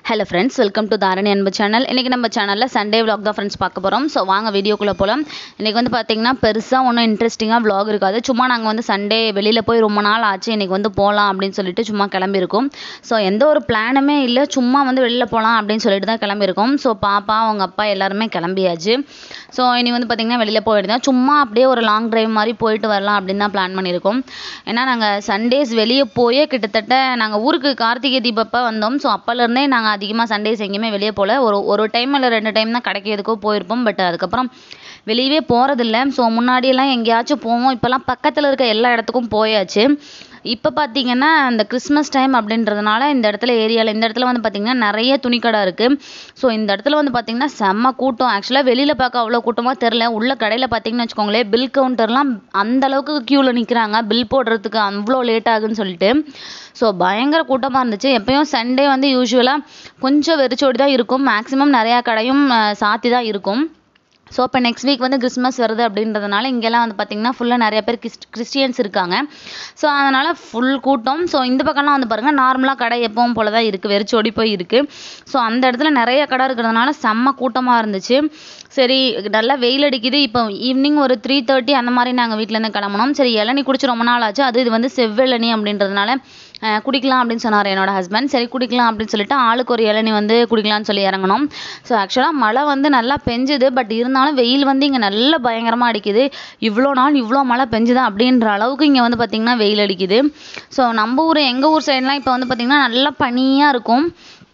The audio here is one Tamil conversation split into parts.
hello friends welcome to Dharani Anbu channel இன்றைக்கி நம்ம சேனலில் சண்டே vlog தான் ஃப்ரெண்ட்ஸ் பார்க்க போகிறோம் ஸோ வாங்க வீடியோக்குள்ளே போகலாம் இன்றைக்கி வந்து பார்த்திங்கன்னா பெருசாக ஒன்றும் இன்ட்ரெஸ்டிங்காக vlog இருக்காது சும்மா நாங்கள் வந்து சண்டே வெளியில் போய் ரொம்ப நாள் ஆச்சு இன்றைக்கி வந்து போகலாம் அப்படின்னு சொல்லிட்டு சும்மா கிளம்பியிருக்கோம் ஸோ எந்த ஒரு பிளானுமே இல்லை சும்மா வந்து வெளியில் போகலாம் அப்படின்னு சொல்லிட்டு தான் கிளம்பியிருக்கோம் ஸோ பாப்பா அவங்க அப்பா எல்லாருமே கிளம்பியாச்சு ஸோ இனி வந்து பார்த்திங்கன்னா வெளியில் போயிருந்தோம் சும்மா அப்படியே ஒரு லாங் டிரைவ் மாதிரி போயிட்டு வரலாம் அப்படின்னு தான் பிளான் பண்ணியிருக்கோம் ஏன்னா நாங்கள் சண்டேஸ் வெளியே போயே கிட்டத்தட்ட நாங்கள் ஊருக்கு கார்த்திகை தீபப்போ வந்தோம் ஸோ அப்போலேருந்தே நாங்கள் அதிகமாக சண்டேஸ் எங்கேயுமே வெளியே போகல ஒரு ஒரு டைம் இல்லை ரெண்டு டைம் தான் கடைக்கு எதுக்கோ போயிருப்போம் பட் அதுக்கப்புறம் வெளியவே போகிறதில்ல ஸோ முன்னாடியெல்லாம் எங்கேயாச்சும் போவோம் இப்போல்லாம் பக்கத்தில் இருக்க எல்லா இடத்துக்கும் போயாச்சு இப்போ பார்த்தீங்கன்னா இந்த கிறிஸ்மஸ் டைம் அப்படின்றதுனால இந்த இடத்துல ஏரியாவில் இந்த இடத்துல வந்து பார்த்திங்கன்னா நிறைய துணிக்கடை இருக்குது ஸோ இந்த இடத்துல வந்து பார்த்திங்கன்னா செம்ம கூட்டம் ஆக்சுவலாக வெளியில் பார்க்க அவ்வளோ கூட்டமாக தெரில உள்ள கடையில் பார்த்தீங்கன்னு வச்சுக்கோங்களேன் பில் கவுண்டர்லாம் அந்த அளவுக்கு க்யூவில் நிற்கிறாங்க பில் போடுறதுக்கு அவ்வளோ லேட் ஆகுன்னு சொல்லிட்டு ஸோ பயங்கர கூட்டமாக இருந்துச்சு எப்பயும் சண்டே வந்து யூஸ்வலாக கொஞ்சம் வெறிச்சோடி தான் இருக்கும் மேக்ஸிமம் நிறையா கடையும் அஹ், சாத்தி தான் இருக்கும் ஸோ இப்போ நெக்ஸ்ட் வீக் வந்து கிறிஸ்மஸ் வருது அப்படின்றதுனால இங்கெல்லாம் வந்து பார்த்திங்கன்னா ஃபுல்லாக நிறைய பேர் கிறிஸ் கிறிஸ்டியன்ஸ் இருக்காங்க ஸோ அதனால் ஃபுல் கூட்டம் ஸோ இந்த பக்கம்லாம் வந்து பாருங்கள் நார்மலாக கடை எப்பவும் போல தான் இருக்குது வெறிச்சோடி போய் இருக்குது ஸோ அந்த இடத்துல நிறைய கடை இருக்கிறதுனால செம்ம கூட்டமாக இருந்துச்சு சரி நல்லா வெயில் அடிக்குது இப்போ ஈவினிங் ஒரு த்ரீ தேர்ட்டி அந்த மாதிரி நாங்கள் வீட்டிலேருந்து கிளம்புனோம் சரி இளநீ குடிச்சு ரொம்ப நாள் ஆச்சு அது இது வந்து செவ்விளநீ அப்படின்றதுனால அஹ், குடிக்கலாம் அப்படின்னு சொன்னார் என்னோட ஹஸ்பண்ட் சரி குடிக்கலாம் அப்படின்னு சொல்லிட்டு ஆளுக்கு ஒரு இளநீ வந்து குடிக்கலாம்னு சொல்லி இறங்கணும் ஸோ ஆக்சுவலாக மழை வந்து நல்லா பெஞ்சுது பட் இருந்தாலும் வெயில் வந்து இங்கே நல்லா பயங்கரமாக அடிக்குது இவ்வளோ நாள் இவ்வளோ மழை பெஞ்சுதா அப்படின்ற அளவுக்கு இங்கே வந்து பார்த்திங்கன்னா வெயில் அடிக்குது ஸோ நம்ம ஊர் எங்கள் ஊர் சைட்லாம் இப்போ வந்து பார்த்திங்கன்னா நல்லா பனியாக இருக்கும்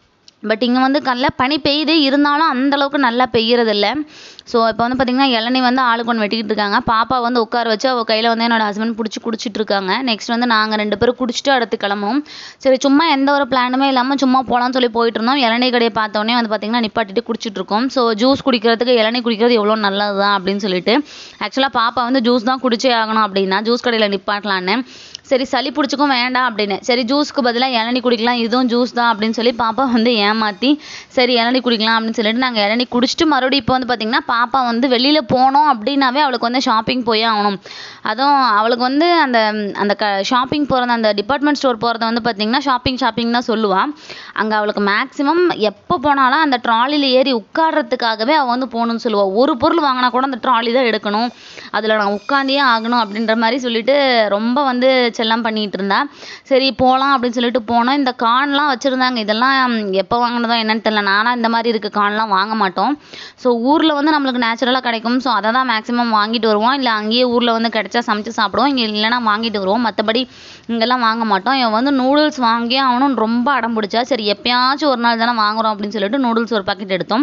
பட் இங்கே வந்து நல்லா பனி பெய்யுது இருந்தாலும் அந்த அளவுக்கு நல்லா பெய்யறதில்ல ஸோ இப்போ வந்து பார்த்திங்கன்னா இளநீ வந்து ஆளுக்கு ஒன்று வெட்டிக்கிட்டு இருக்காங்க பாப்பா வந்து உட்கார வச்சு அவள் கையில் வந்து என்னோட ஹஸ்பண்ட் பிடிச்சி குடிச்சிட்டு இருக்காங்க நெக்ஸ்ட் வந்து நாங்கள் ரெண்டு பேரும் குடிச்சிட்டு அடுத்து கிளம்புவோம் சரி சும்மா எந்த ஒரு பிளானுமே இல்லாமல் சும்மா போகலான்னு சொல்லி போயிட்டு இருந்தோம் இளநீ கடையை பார்த்தோன்னே வந்து பார்த்திங்கன்னா நிப்பாட்டிட்டு குடிச்சிட்டு இருக்கோம் ஸோ ஜூஸ் குடிக்கிறதுக்கு இளநீ குடிக்கிறது எவ்வளோ நல்லது தான் அப்படின்னு சொல்லிட்டு ஆக்சுவலாக பாப்பா வந்து ஜூஸ் தான் குடிச்சே ஆகணும் அப்படின்னா ஜூஸ் கடையில் நிப்பாட்டலான்னு சரி சளி பிடிச்சிக்கும் வேண்டாம் அப்படின்னு சரி ஜூஸ்க்கு பதிலாக இளநீ குடிக்கலாம் இதுவும் ஜூஸ் தான் அப்படின்னு சொல்லி பாப்பா வந்து ஏமாற்றி சரி இளநீ குடிக்கலாம் அப்படின்னு சொல்லிட்டு நாங்கள் இளநீ குடிச்சிட்டு மறுபடியும் இப்போ வந்து பார்த்திங்கன்னா பாப்பா வந்து வெளியில் போனோம் அப்படின்னாவே அவளுக்கு வந்து ஷாப்பிங் போயே ஆகணும் அதுவும் அவளுக்கு வந்து அந்த அந்த க ஷாப்பிங் போகிறது அந்த டிபார்ட்மெண்ட் ஸ்டோர் போகிறத வந்து பார்த்திங்கன்னா ஷாப்பிங் ஷாப்பிங் தான் சொல்லுவாள் அங்கே அவளுக்கு மேக்ஸிமம் எப்போ போனாலும் அந்த ட்ராலியில் ஏறி உட்கார்றதுக்காகவே அவள் வந்து போகணும்னு சொல்லுவாள் ஒரு பொருள் வாங்கினா கூட அந்த ட்ராலி தான் எடுக்கணும் அதில் நான் உட்காந்தே ஆகணும் அப்படின்ற மாதிரி சொல்லிட்டு ரொம்ப வந்து செல்லம் பண்ணிட்டு இருந்தா சரி போகலாம் அப்படின்னு சொல்லிட்டு போனோம் இந்த கார்ன்லாம் வச்சுருந்தாங்க இதெல்லாம் எப்போ வாங்கினதோ என்னன்னு தெரியல நானா இந்த மாதிரி இருக்க கார்ன்லாம் வாங்க மாட்டோம் ஸோ ஊரில் வந்து நம்மளுக்கு நேச்சுரலாக கிடைக்கும் ஸோ அதை தான் மேக்ஸிமம் வாங்கிட்டு வருவோம் இல்லை அங்கேயே ஊரில் வந்து கிடைச்சா சமைச்சு சாப்பிடுவோம் இங்கே இல்லைன்னா வாங்கிட்டு வருவோம் மற்றபடி இங்கெல்லாம் வாங்க மாட்டோம் இவன் வந்து நூடுல்ஸ் வாங்கியே ஆகணும்னு ரொம்ப அடம் பிடிச்சா சரி எப்பயாச்சும் ஒரு நாள் தானே வாங்குறோம் அப்படின்னு சொல்லிட்டு நூடுல்ஸ் ஒரு பாக்கெட் எடுத்தோம்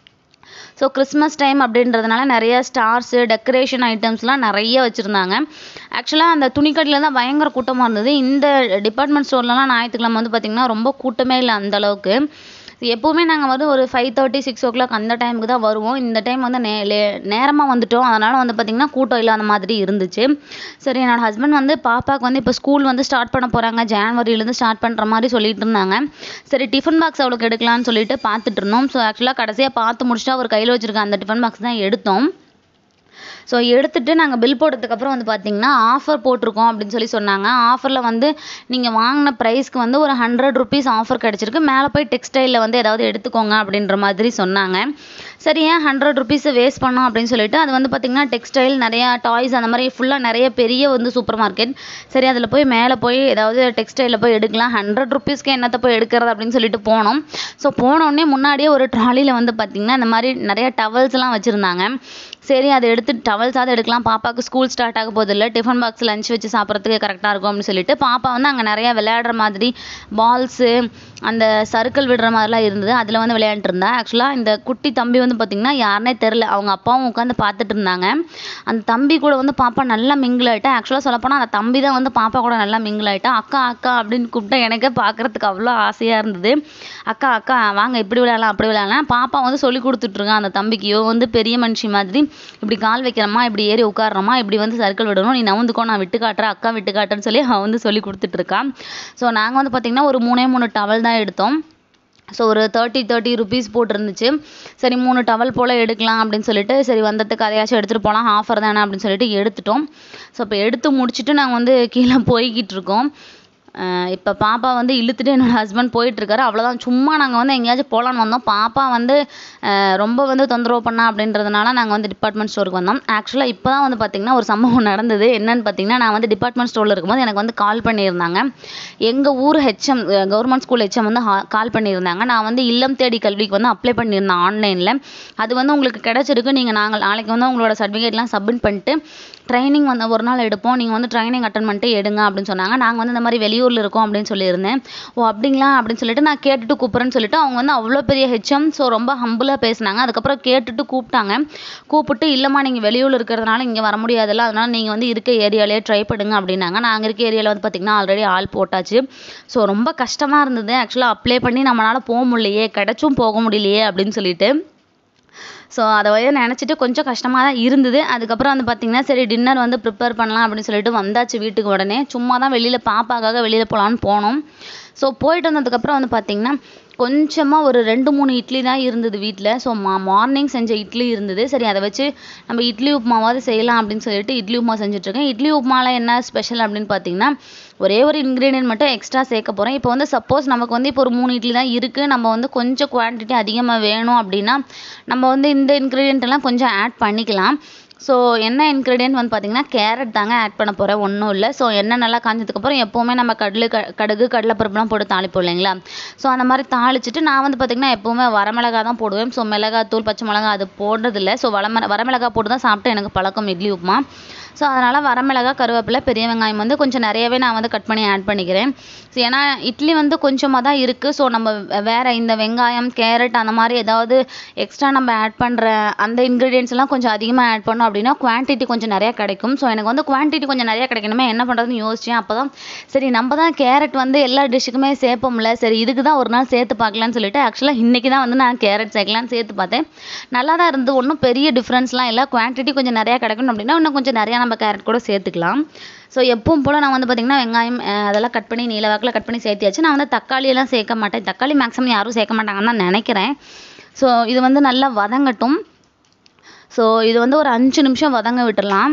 ஸோ கிறிஸ்மஸ் டைம் அப்படின்றதுனால நிறைய ஸ்டார்ஸு டெக்கரேஷன் ஐட்டம்ஸ்லாம் நிறைய வச்சுருந்தாங்க ஆக்சுவலாக அந்த துணிக்கடையில் தான் பயங்கர கூட்டமாக இருந்தது இந்த டிபார்ட்மெண்ட் ஸ்டோர்லலாம் ஞாயிற்றுக்கிழமை வந்து பார்த்திங்கன்னா ரொம்ப கூட்டமே இல்லை அந்த அளவுக்கு எப்போவுமே நாங்கள் வந்து ஒரு five thirty six o'clock அந்த டைமுக்கு தான் வருவோம் இந்த டைம் வந்து நே லே நேரமாக வந்துட்டோம் அதனால் வந்து பார்த்திங்கன்னா கூட்டம் இல்லாத மாதிரி இருந்துச்சு சரி என்னோட ஹஸ்பண்ட் வந்து பாப்பாவுக்கு வந்து இப்போ ஸ்கூல் வந்து ஸ்டார்ட் பண்ண போகிறாங்க ஜான்வரியிலேருந்து ஸ்டார்ட் பண்ணுற மாதிரி சொல்லிட்டு இருந்தாங்க சரி டிஃபன் பாக்ஸ் அவளுக்கு எடுக்கலாம்னு சொல்லிட்டு பார்த்துட்டு இருந்தோம் ஸோ ஆக்சுவலாக கடைசியாக பார்த்து முடிச்சுட்டு அவர் கையில் வச்சிருக்க அந்த டிஃபன் பாக்ஸ் தான் எடுத்தோம் ஸோ எடுத்துட்டு நாங்கள் பில் போட்டதுக்கப்புறம் வந்து பார்த்தீங்கன்னா ஆஃபர் போட்டிருக்கோம் அப்படின்னு சொல்லி சொன்னாங்க ஆஃபரில் வந்து நீங்கள் வாங்கின ப்ரைஸ்க்கு வந்து ஒரு ஹண்ட்ரட் ருபீஸ் ஆஃபர் கிடச்சிருக்கு மேலே போய் டெக்ஸ்டைலில் வந்து ஏதாவது எடுத்துக்கோங்க அப்படின்ற மாதிரி சொன்னாங்க சரி ஏன் ஹண்ட்ரட் ருபீஸை வேஸ்ட் பண்ணோம் அப்படின்னு சொல்லிட்டு அது வந்து பார்த்திங்கன்னா டெக்ஸ்டைல் நிறையா டாய்ஸ் அந்த மாதிரி ஃபுல்லாக நிறைய பெரிய வந்து சூப்பர் மார்க்கெட் சரி அதில் போய் மேலே போய் ஏதாவது டெக்ஸ்டைலில் போய் எடுக்கலாம் ஹண்ட்ரட் ருபீஸ்க்கு என்னத்தை போய் எடுக்கிறது அப்படின்னு சொல்லிட்டு போனோம் ஸோ போனோடனே முன்னாடியே ஒரு ட்ராலியில் வந்து பார்த்திங்கன்னா இந்த மாதிரி நிறைய டவல்ஸ்லாம் வச்சுருந்தாங்க சரி அதை எடுத்து டவல்ஸாவது எடுக்கலாம் பாப்பாவுக்கு ஸ்கூல் ஸ்டார்ட் ஆக போதில்ல டிஃபன் பாக்ஸ் லஞ்ச் வச்சு சாப்பிட்றதுக்கு கரெக்டாக இருக்கும் அப்படின்னு சொல்லிட்டு பாப்பா வந்து அங்கே நிறையா விளையாடுற மாதிரி பால்ஸு அந்த சறுக்கல் விடுற மாதிரிலாம் இருந்தது அதில் வந்து விளையாண்டுட்டு இருந்தா ஆக்சுவலாக இந்த குட்டி தம்பி வந்து பார்த்திங்கன்னா யாருனே தெரில அவங்க அப்பாவும் உட்காந்து பார்த்துட்டு இருந்தாங்க அந்த தம்பி கூட வந்து பாப்பா நல்லா மிங்கிள் ஆகிட்டா ஆக்சுவலாக சொல்லப்போனால் அந்த தம்பி தான் வந்து பாப்பா கூட நல்லா மிங்கிள் ஆகிட்டா அக்கா அக்கா அப்படின்னு கூப்பிட்டா எனக்கே பார்க்குறதுக்கு அவ்வளோ ஆசையாக இருந்தது அக்கா அக்கா வாங்க இப்படி விளையாடலாம் அப்படி விளையாடலாம் பாப்பா வந்து சொல்லி கொடுத்துட்ருக்கான் அந்த தம்பிக்கு இவ வந்து பெரிய மனுஷி மாதிரி இப்படி கால் வைக்கிறம்மா இப்படி ஏறி உட்காடுறோமா இப்படி வந்து சர்க்கிள் விடணும் நீ நவுந்துக்கோ நான் விட்டு காட்டுறேன் அக்கா விட்டு காட்டுறேன்னு சொல்லி அவன் வந்து சொல்லி கொடுத்துட்டு இருக்கான் ஸோ நாங்கள் வந்து பார்த்திங்கன்னா ஒரு மூணே மூணு டவல் தான் எடுத்தோம் ஸோ ஒரு தேர்ட்டி தேர்ட்டி ருபீஸ் போட்டிருந்துச்சு சரி மூணு டவல் போல் எடுக்கலாம் அப்படின்னு சொல்லிட்டு சரி வந்ததுக்கு அதையாச்சும் எடுத்துகிட்டு போகலாம் ஆஃபர் தானே அப்படின்னு சொல்லிட்டு எடுத்துட்டோம் ஸோ இப்போ எடுத்து முடிச்சுட்டு நாங்கள் வந்து கீழே போய்கிட்டு இருக்கோம் இப்போ பாப்பா வந்து இழுத்துட்டு என்னோட ஹஸ்பண்ட் போயிட்டுருக்காரு அவ்வளோதான் சும்மா நாங்கள் வந்து எங்கேயாச்சும் போகலான்னு வந்தோம் பாப்பா வந்து அஹ், ரொம்ப வந்து தொந்தரவு பண்ணா அப்படின்றதுனால நாங்கள் வந்து டிபார்ட்மெண்ட் ஸ்டோருக்கு வந்தோம் ஆக்சுவலாக இப்போ தான் வந்து பார்த்திங்கன்னா ஒரு சம்பவம் நடந்தது என்னன்னு பார்த்தீங்கன்னா நான் வந்து டிபார்ட்மெண்ட் ஸ்டோரில் இருக்கும்போது எனக்கு வந்து கால் பண்ணியிருந்தாங்க எங்கள் ஊர் ஹெச்எம் கவர்மெண்ட் ஸ்கூல் ஹெச்எம் வந்து கால் பண்ணியிருந்தாங்க நான் வந்து இல்லம் தேடி கல்விக்கு வந்து அப்ளை பண்ணியிருந்தேன் ஆன்லைனில் அது வந்து உங்களுக்கு கிடச்சிருக்கு நீங்கள் நாங்கள் நாளைக்கு வந்து உங்களோட சர்டிஃபிகேட்லாம் சப்மிட் பண்ணிட்டு ட்ரைனிங் வந்து ஒரு நாள் எடுப்போம் நீங்கள் வந்து ட்ரைனிங் அட்டன் பண்ணிட்டு எடுங்க அப்படின்னு சொன்னாங்க நாங்கள் வந்து இந்த மாதிரி வெளியூரில் இருக்கோம் அப்படின்னு சொல்லியிருந்தேன் ஓ அப்படிங்களா அப்படின்னு சொல்லிட்டு நான் கேட்டுட்டு கூப்பிட்றேன்னு சொல்லிட்டு அவங்க வந்து அவ்வளோ பெரிய ஹெச்எம் ஸோ ரொம்ப ஹம்பிளாக பேசினாங்க அதுக்கப்புறம் கேட்டுட்டு கூப்பிட்டாங்க கூப்பிட்டு இல்லைம்மா நீங்கள் வெளியூரில் இருக்கிறதுனால இங்கே வர முடியாதுல்ல அதனால நீங்கள் வந்து இருக்க ஏரியாலே ட்ரை பண்ணுங்க அப்படின்னாங்க நாங்கள் இருக்க ஏரியாவில் வந்து பார்த்திங்கன்னா ஆல்ரெடி ஆள் போட்டாச்சு ஸோ ரொம்ப கஷ்டமாக இருந்தது ஆக்சுவலாக அப்ளை பண்ணி நம்மளால் போக முடியலையே கிடச்சும் போக முடியலையே அப்படின்னு சொல்லிட்டு ஸோ அதை வந்து நினச்சிட்டு கொஞ்சம் கஷ்டமாக தான் இருந்தது அதுக்கப்புறம் வந்து பார்த்திங்கன்னா சரி டின்னர் வந்து ப்ரிப்பேர் பண்ணலாம் அப்படின்னு சொல்லிட்டு வந்தாச்சு வீட்டுக்கு உடனே சும்மா தான் வெளியில் பாப்பாக்காக வெளியில் போகலான்னு போனோம் ஸோ போயிட்டு வந்ததுக்கப்புறம் வந்து பார்த்திங்கன்னா கொஞ்சமாக ஒரு ரெண்டு மூணு இட்லி தான் இருந்தது வீட்டில் ஸோ மா மார்னிங் செஞ்ச இட்லி இருந்தது சரி அதை வச்சு நம்ம இட்லி உப்புமாவாவது செய்யலாம் அப்படின்னு சொல்லிட்டு இட்லி உப்புமா செஞ்சுட்ருக்கேன் இட்லி உப்புமாவில் என்ன ஸ்பெஷல் அப்படின்னு பார்த்தீங்கன்னா ஒரே ஒரு இன்க்ரீடியன்ட் மட்டும் எக்ஸ்ட்ரா சேர்க்க போகிறேன் இப்போ வந்து சப்போஸ் நமக்கு வந்து இப்போ ஒரு மூணு இட்லி தான் இருக்குது நம்ம வந்து கொஞ்சம் குவான்டிட்டி அதிகமாக வேணும் அப்படின்னா நம்ம வந்து இந்த ingredient எல்லாம் கொஞ்சம் ஆட் பண்ணிக்கலாம் ஸோ என்ன இன்க்ரீடியன்ட் வந்து பார்த்தீங்கன்னா கேரட் தாங்க ஆட் பண்ண போகிறேன் ஒன்றும் இல்லை ஸோ எண்ணெய் நல்லா காஞ்சதுக்கப்புறம் எப்போவுமே நம்ம கடலு க கடுகு கடலைப்பருப்புலாம் போட்டு தாளிப்போம் இல்லைங்களா ஸோ அந்த மாதிரி தாளிச்சிட்டு நான் வந்து பார்த்திங்கன்னா எப்போவுமே வரமிளகா தான் போடுவேன் ஸோ மிளகாத்தூள் பச்சை மிளகா அது போடுறதில்ல ஸோ வரமிள வரமிளகா போட்டு தான் சாப்பிட்டு எனக்கு பழக்கம் இட்லி உப்புமா ஸோ அதனால் வரமிளகா கருவேப்பிலை பெரிய வெங்காயம் வந்து கொஞ்சம் நிறையவே நான் வந்து கட் பண்ணி ஆட் பண்ணிக்கிறேன் ஸோ ஏன்னா இட்லி வந்து கொஞ்சமாக தான் இருக்குது ஸோ நம்ம வே- வேற இந்த வெங்காயம் கேரட் அந்த மாதிரி ஏதாவது எக்ஸ்ட்ரா நம்ம ஆட் பண்ணுற அந்த ingredients எல்லாம் கொஞ்சம் அதிகமாக ஆட் பண்ணோம் அப்படின்னா குவான்டிட்டி கொஞ்சம் நிறையா கிடைக்கும் ஸோ எனக்கு வந்து குவான்டிட்டி கொஞ்சம் நிறையா கிடைக்கணுமே என்ன பண்ணுறதுன்னு யோசிச்சேன் அப்போ தான் சரி நம்ம தான் கேரட் வந்து எல்லா டிஷ்ஷுக்குமே சேர்ப்போம்ல சரி இதுக்கு தான் ஒரு நாள் சேர்த்து பார்க்கலான்னு சொல்லிட்டு ஆக்சுவலாக இன்றைக்கி தான் வந்து நான் கேரட் சேர்க்கலான்னு சேர்த்து பார்த்தேன் நல்லா தான் இருந்தது ஒன்றும் பெரிய டிஃப்ரென்ஸ்லாம் இல்லை குவான்டிட்டி கொஞ்சம் நிறையா கிடைக்கணும் அப்படின்னா இன்னும் கொஞ்சம் நிறையா நம்ம கேரட் கூட சேர்த்துக்கலாம் ஸோ எப்பவும் போல் நான் வந்து பார்த்திங்கன்னா வெங்காயம் அஹ், அதெல்லாம் கட் பண்ணி நீல வாக்கில் கட் பண்ணி சேர்த்தியாச்சு நான் வந்து தக்காளி எல்லாம் சேர்க்க மாட்டேன் தக்காளி மேக்ஸிமம் யாரும் சேர்க்க மாட்டாங்கன்னு தான் நினைக்கிறேன் ஸோ இது வந்து நல்லா வதங்கட்டும் ஸோ இது வந்து ஒரு அஞ்சு நிமிஷம் வதங்க விட்டுறலாம்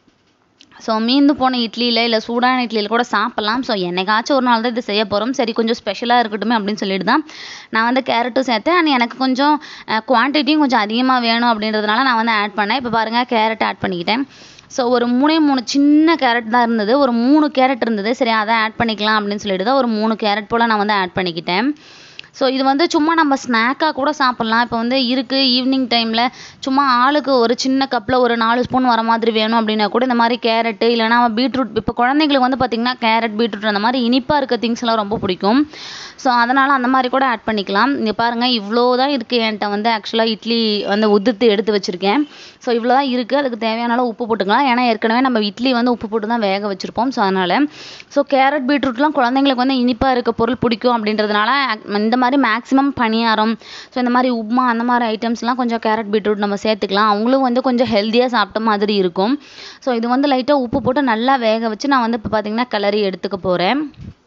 ஸோ மீந்து போன இட்லியில் இல்லை சூடான இட்லியில் கூட சாப்பிட்லாம் ஸோ என்னைக்காச்சும் ஒரு நாள் தான் இது செய்ய போகிறோம் சரி கொஞ்சம் ஸ்பெஷலாக இருக்கட்டுமே அப்படின்னு சொல்லிட்டு தான் நான் வந்து கேரட்டும் சேர்த்தேன் அண்ட் எனக்கு கொஞ்சம் குவான்டிட்டியும் கொஞ்சம் அதிகமாக வேணும் அப்படின்றதுனால நான் வந்து ஆட் பண்ணேன் இப்போ பாருங்கள் கேரட் ஆட் பண்ணிக்கிட்டேன் ஸோ ஒரு மூணே மூணு சின்ன கேரட் தான் இருந்தது ஒரு மூணு கேரட் இருந்தது சரி அதை ஆட் பண்ணிக்கலாம் அப்படின்னு சொல்லிட்டு தான் ஒரு மூணு கேரட் போல் நான் வந்து ஆட் பண்ணிக்கிட்டேன் ஸோ இது வந்து சும்மா நம்ம ஸ்நாக்காக கூட சாப்பிட்லாம் இப்போ வந்து இருக்குது ஈவினிங் டைமில் சும்மா ஆளுக்கு ஒரு சின்ன கப்பில் ஒரு நாலு ஸ்பூன் வர மாதிரி வேணும் அப்படின்னா கூட இந்த மாதிரி கேரட்டு இல்லைனா பீட்ரூட் இப்போ குழந்தைங்களுக்கு வந்து பார்த்திங்கன்னா கேரட் பீட்ரூட் அந்த மாதிரி இனிப்பாக இருக்க திங்ஸ் எல்லாம் ரொம்ப பிடிக்கும் ஸோ அதனால் அந்த மாதிரி கூட ஆட் பண்ணிக்கலாம் இங்கே பாருங்கள் இவ்வளோ தான் இருக்குது என்கிட்ட வந்து ஆக்சுவலாக இட்லி வந்து உதுத்து எடுத்து வச்சுருக்கேன் ஸோ இவ்வளோ தான் இருக்குது அதுக்கு தேவையான அளவு உப்பு போட்டுக்கலாம் ஏன்னா ஏற்கனவே நம்ம இட்லி வந்து உப்பு போட்டு தான் வேக வச்சுருப்போம் ஸோ அதனால் ஸோ கேரட் பீட்ரூட்லாம் குழந்தைங்களுக்கு வந்து இனிப்பாக இருக்க பொருள் பிடிக்கும் அப்படின்றதுனால ac- இந்த மாதிரி மேக்ஸிமம் பணியாரம் ஸோ இந்த மாதிரி உப்புமா அந்த மாதிரி ஐட்டம்ஸ்லாம் கொஞ்சம் கேரட் பீட்ரூட் நம்ம சேர்த்துக்கலாம் அவங்களும் வந்து கொஞ்சம் ஹெல்த்தியாக சாப்பிட்ட மாதிரி இருக்கும் ஸோ இது வந்து லைட்டாக உப்பு போட்டு நல்லா வேக வச்சு நான் வந்து இப்போ பார்த்தீங்கன்னா கிளறி எடுத்துக்க போகிறேன்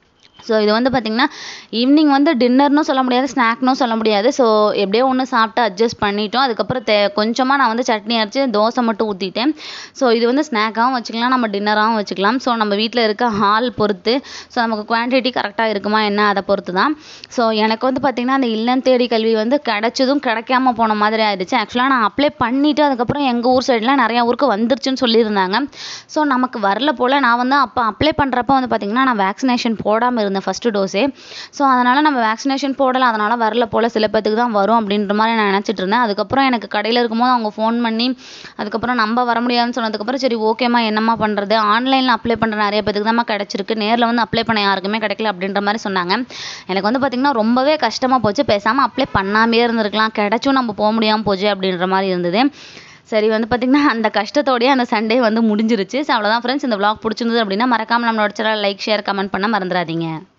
ஸோ இது வந்து பார்த்திங்கன்னா ஈவினிங் வந்து டின்னர்னும் சொல்ல முடியாது ஸ்நாக்னும் சொல்ல முடியாது ஸோ எப்படியோ ஒன்று சாப்பிட்டு அட்ஜஸ்ட் பண்ணிட்டோம் அதுக்கப்புறம் தே கொஞ்சமாக நான் வந்து சட்னி அரைச்சி தோசை மட்டும் ஊற்றிட்டேன் ஸோ இது வந்து ஸ்நாக்காகவும் வச்சுக்கலாம் நம்ம டின்னராகவும் வச்சுக்கலாம் ஸோ நம்ம வீட்டில் இருக்க ஹால் பொறுத்து ஸோ நமக்கு குவான்டிட்டி கரெக்டாக இருக்குமா என்ன அதை பொறுத்து தான் ஸோ எனக்கு வந்து பார்த்திங்கன்னா அந்த இல்லம் தேடி கல்வி வந்து கிடைச்சதும் கிடைக்காம போன மாதிரி ஆயிடுச்சு ஆக்சுவலாக நான் அப்ளை பண்ணிவிட்டு அதுக்கப்புறம் எங்கள் ஊர் சைட்லாம் நிறையா ஊருக்கு வந்துருச்சுன்னு சொல்லியிருந்தாங்க ஸோ நமக்கு வரல போல் நான் வந்து அப்போ அப்ளை பண்ணுறப்ப வந்து பார்த்திங்கன்னா நான் வேக்சினேஷன் போடாமல் இருந்தேன் ஃபஸ்ட்டு டோஸே ஸோ அதனால் நம்ம வேக்சினேஷன் போடலை அதனால் வரல போல் சில பேத்துக்கு தான் வரும் அப்படின்ற மாதிரி நான் நினச்சிட்டு இருந்தேன் அதுக்கப்புறம் எனக்கு கடையில் இருக்கும்போது அவங்க ஃபோன் பண்ணி அதுக்கப்புறம் நம்ம வர முடியாதுன்னு சொன்னதுக்கப்புறம் சரி ஓகேம்மா என்னம்மா பண்ணுறது ஆன்லைனில் அப்ளை பண்ணுற நிறைய பேத்துக்கு தான்மா கிடச்சிருக்கு நேரில் வந்து அப்ளை பண்ண யாருக்குமே கிடைக்கல அப்படின்ற மாதிரி சொன்னாங்க எனக்கு வந்து பார்த்திங்கன்னா ரொம்பவே கஷ்டமாக போச்சு பேசாமல் அப்ளை பண்ணாமே இருந்திருக்கலாம் கிடைச்சும் நம்ம போக முடியாமல் போச்சு அப்படின்ற மாதிரி இருந்தது சரி வந்து பார்த்திங்கன்னா அந்த கஷ்டத்தோடயே அந்த சண்டே வந்து முடிஞ்சிருச்சு ஸோ அவ்வளோதான் ஃப்ரெண்ட்ஸ் இந்த vlog பிடிச்சிருந்தது அப்படின்னா மறக்காமல் நம்மளோட சேனல் லைக் ஷேர் கமெண்ட் பண்ண மறந்துடாதீங்க